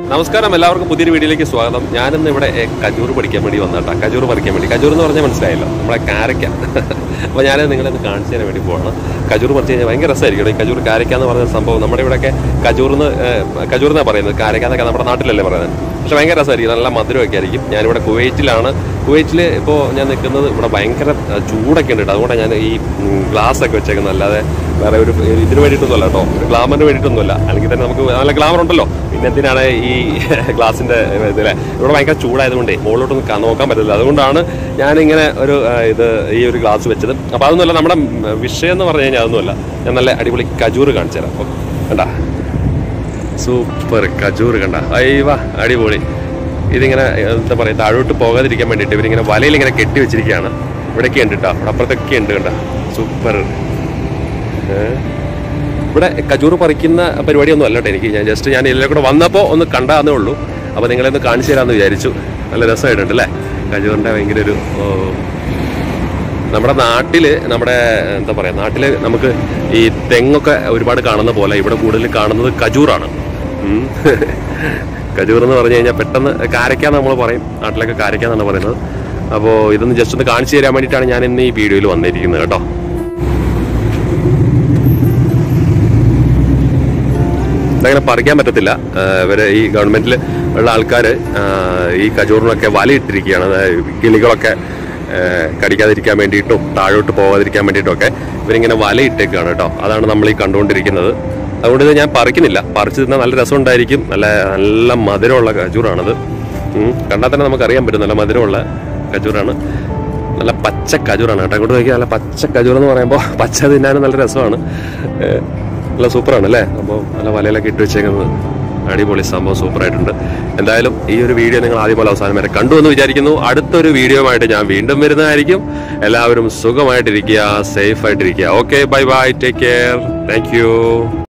നമസ്കാരം എല്ലാവർക്കും പുതിയൊരു വീഡിയോയിലേക്ക് സ്വാഗതം ഞാനിന്ന് ഇവിടെ എ, കജൂർ പഠിക്കാൻ വേണ്ടി വന്നേട്ടാ കജൂർ പറിക്കാൻ വേണ്ടി കജൂർ എന്ന് പറഞ്ഞാൽ മനസ്സിലായല്ലോ നമ്മളെ കാരക്ക അപ്പോൾ ഞാൻ നിങ്ങളെ ഒന്ന് കാണിച്ചു തരാൻ വേണ്ടി പോവാണ് കജൂർ പറിച്ച് കഴിഞ്ഞാൽ ഭയങ്കര രസമായിരിക്കും ഈ കജൂർ കാരക്ക എന്ന് പറയുന്ന സംഭവം നമ്മുടെ ഇവിടെയൊക്കെ കജൂർ എന്ന് കജൂർ എന്നാണ് പറയുന്നത് കാരക്ക എന്നൊക്കെ നമ്മുടെ നാട്ടിലല്ലേ പറയുന്നത് പക്ഷെ ഭയങ്കര രസമായിരിക്കും നല്ല മധുരമൊക്കെ ആയിരിക്കും ഞാനിവിടെ കുവൈറ്റിലാണ് കുവൈറ്റിൽ ഇപ്പോൾ ഞാൻ നിൽക്കുന്നത് ഇവിടെ ഭയങ്കര ആ, ചൂടൊക്കെ ഉണ്ട് കേട്ടോ അതുകൊണ്ടാണ് ഞാൻ ഈ ഗ്ലാസ് ഒക്കെ വെച്ചേക്കുന്നത് അല്ലാതെ വേറെ ഒരു ഇതിന് വേണ്ടിയിട്ടൊന്നുമല്ല കേട്ടോ ഒരു ഗ്ലാമറിന് വേണ്ടിയിട്ടൊന്നുമല്ല അല്ലെങ്കിൽ തന്നെ നമുക്ക് നല്ല ഗ്ലാമർ ഉണ്ടല്ലോ പിന്നെ എന്തിനാണ് ഈ ഗ്ലാസിന്റെ ഇതിലെ ഇവിടെ ഭയങ്കര ചൂടായതുകൊണ്ടേ മുകളിലോട്ടൊന്നും ക- നോക്കാൻ പറ്റില്ല അതുകൊണ്ടാണ് ഞാനിങ്ങനെ ഒരു ആ, ഇത് ഈ ഒരു ഗ്ലാസ് വെച്ചത് അപ്പോൾ അതൊന്നുമല്ല നമ്മുടെ ഉം, വിഷയം എന്ന് പറഞ്ഞു കഴിഞ്ഞാൽ അതൊന്നുമല്ല ഞാൻ നല്ല അടിപൊളി കജൂർ കാണിച്ചു തരാം ഓ, കണ്ടാ സൂപ്പർ കജൂർ കണ്ട അയ്യവ അടിപൊളി ഇതിങ്ങനെ എന്താ പറയുക താഴോട്ട് പോകാതിരിക്കാൻ വേണ്ടിയിട്ട് ഇവരിങ്ങനെ വലയിൽ ഇങ്ങനെ കെട്ടി വെച്ചിരിക്കുകയാണ് ഇവിടെയൊക്കെ ഉണ്ട് കേട്ടോ അവിടെ അപ്പുറത്തൊക്കെ ഉണ്ട് കണ്ട സൂപ്പർ ഇവിടെ കജൂർ പറിക്കുന്ന പരിപാടിയൊന്നും അല്ല കേട്ടോ എനിക്ക് ഞാൻ ജസ്റ്റ് ഞാൻ ഇതിലെ കൂടെ വന്നപ്പോൾ ഒന്ന് കണ്ടാന്നേ ഉള്ളൂ അപ്പോൾ നിങ്ങളെ ഒന്ന് കാണിച്ചു തരാമെന്ന് വിചാരിച്ചു നല്ല രസമായിട്ടുണ്ട് അല്ലേ കജൂറിൻ്റെ ഭയങ്കര ഒരു ഓ, നമ്മുടെ നാട്ടില് നമ്മുടെ എന്താ പറയാ നാട്ടില് നമുക്ക് ഈ തെങ്ങൊക്കെ ഒരുപാട് കാണുന്ന പോലെ ഇവിടെ കൂടുതൽ കാണുന്നത് കജൂറാണ് ഉം. കജൂർ എന്ന് പറഞ്ഞു കഴിഞ്ഞാൽ പെട്ടെന്ന് കാരക്കാന്ന് നമ്മൾ പറയും നാട്ടിലൊക്കെ കാരക്കാന്നാണ് പറയുന്നത് അപ്പോൾ ഇതൊന്ന് ജസ്റ്റ് ഒന്ന് കാണിച്ചു തരാൻ വേണ്ടിയിട്ടാണ് ഞാൻ ഇന്ന് ഈ വീഡിയോയിൽ വന്നിരിക്കുന്നത് കേട്ടോ ഇതങ്ങനെ പറിക്കാൻ പറ്റത്തില്ല ആ, ഇവര് ഈ ഗവൺമെന്റിൽ ഉള്ള ആൾക്കാർ ഈ കജൂറിനൊക്കെ വലയിട്ടിരിക്കുകയാണ് അതായത് കിളികളൊക്കെ ആ, കടിക്കാതിരിക്കാൻ വേണ്ടിയിട്ടും താഴോട്ട് പോകാതിരിക്കാൻ വേണ്ടിയിട്ടും ഒക്കെ ഇവരിങ്ങനെ വലയിട്ടേക്കാണ് കേട്ടോ അതാണ് നമ്മൾ ഈ കണ്ടുകൊണ്ടിരിക്കുന്നത് അതുകൊണ്ട് ഇത് ഞാൻ പറിക്കുന്നില്ല പറിച്ചു തിന്നാൽ നല്ല രസം ഉണ്ടായിരിക്കും നല്ല നല്ല മധുരമുള്ള കജൂറാണത് ഉം. കണ്ടാൽ തന്നെ നമുക്കറിയാൻ പറ്റും നല്ല മധുരമുള്ള കജൂറാണ് നല്ല പച്ച കജൂറാണ് കേട്ടോ അങ്ങോട്ട് നോക്കിയാൽ നല്ല പച്ച കജൂർ എന്ന് പറയുമ്പോൾ പച്ച തിന്നാനും നല്ല രസമാണ് ഏഹ് നല്ല സൂപ്പറാണ് അല്ലേ അപ്പോൾ നല്ല വലയിലൊക്കെ ഇട്ട് വെച്ചേക്കുന്നത് അടിപൊളി സംഭവം സൂപ്പറായിട്ടുണ്ട് എന്തായാലും ഈ ഒരു വീഡിയോ നിങ്ങൾ ആദ്യം പോലെ അവസാനം വരെ കണ്ടു എന്ന് വിചാരിക്കുന്നു അടുത്തൊരു വീഡിയോ ആയിട്ട് ഞാൻ വീണ്ടും വരുന്നതായിരിക്കും എല്ലാവരും സുഖമായിട്ടിരിക്കുക സേഫ് ആയിട്ടിരിക്കുക okay bye bye take care thank U